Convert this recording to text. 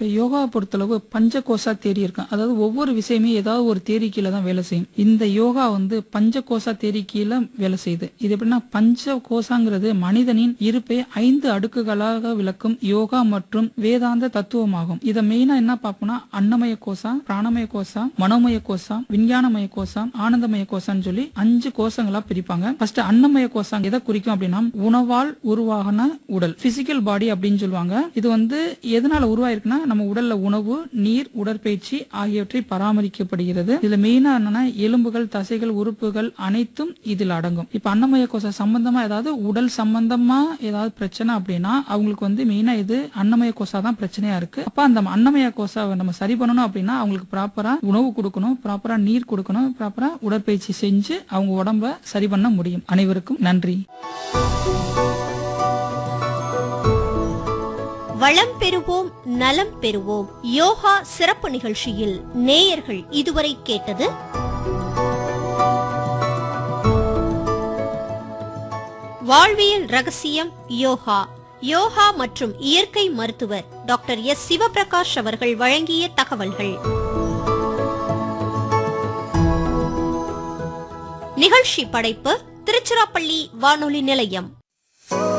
இப்போ யோகாவை பொறுத்தளவு பஞ்ச கோசா தேரி இருக்கும் அதாவது ஒவ்வொரு விஷயமே ஏதாவது ஒரு தேரி கீழே தான் வேலை செய்யும் இந்த யோகா வந்து பஞ்ச கோசா தேரி கீழே வேலை செய்யுது இது எப்படின்னா பஞ்ச கோசாங்கிறது மனிதனின் இருப்பை ஐந்து அடுக்குகளாக விளக்கும் யோகா மற்றும் வேதாந்த தத்துவமாகும் இதை மெயினா என்ன பார்ப்போம்னா அன்னமய கோசா பிராணமய கோசா மனோமய கோசா விஞ்ஞானமய கோசா ஆனந்தமய கோசான்னு சொல்லி அஞ்சு கோசங்களா பிரிப்பாங்க ஃபர்ஸ்ட் அன்னமய கோசா எதை குறிக்கும் அப்படின்னா உணவால் உருவாகின உடல் பிசிக்கல் பாடி அப்படின்னு சொல்லுவாங்க இது வந்து எதனால உருவாயிருக்குன்னா நம்ம உடல்ல உணவு நீர் உடற்பயிற்சி ஆகியவற்றை பராமரிக்கப்படுகிறது இதுல மெயினா என்னன்னா எலும்புகள் தசைகள் உறுப்புகள் அனைத்தும் இதில் அடங்கும் இப்ப அன்னமய கோசா சம்பந்தமா ஏதாவது உடல் சம்பந்தமா ஏதாவது பிரச்சனை அப்படின்னா அவங்களுக்கு வந்து மெயினா இது அன்னமய கோசா தான் பிரச்சனையா இருக்கு அப்ப அந்த அன்னமய கோசாவை நம்ம சரி பண்ணணும் அப்படின்னா அவங்களுக்கு ப்ராப்பரா உணவு கொடுக்கணும் ப்ராப்பரா நீர் கொடுக்கணும் ப்ராப்பரா உடற்பயிற்சி செஞ்சு அவங்க உடம்ப சரி பண்ண முடியும் அனைவருக்கும் நன்றி வளம் பெறுவோம் நலம் பெறுவோம் யோகா சிறப்பு நிகழ்ச்சியில் நேயர்கள் இதுவரை கேட்டது வாழ்வியல் ரகசியம் யோகா யோகா மற்றும் இயற்கை மருத்துவர் டாக்டர் எஸ் சிவபிரகாஷ் அவர்கள் வழங்கிய தகவல்கள் நிகழ்ச்சி படைப்பு திருச்சிராப்பள்ளி வானொலி நிலையம்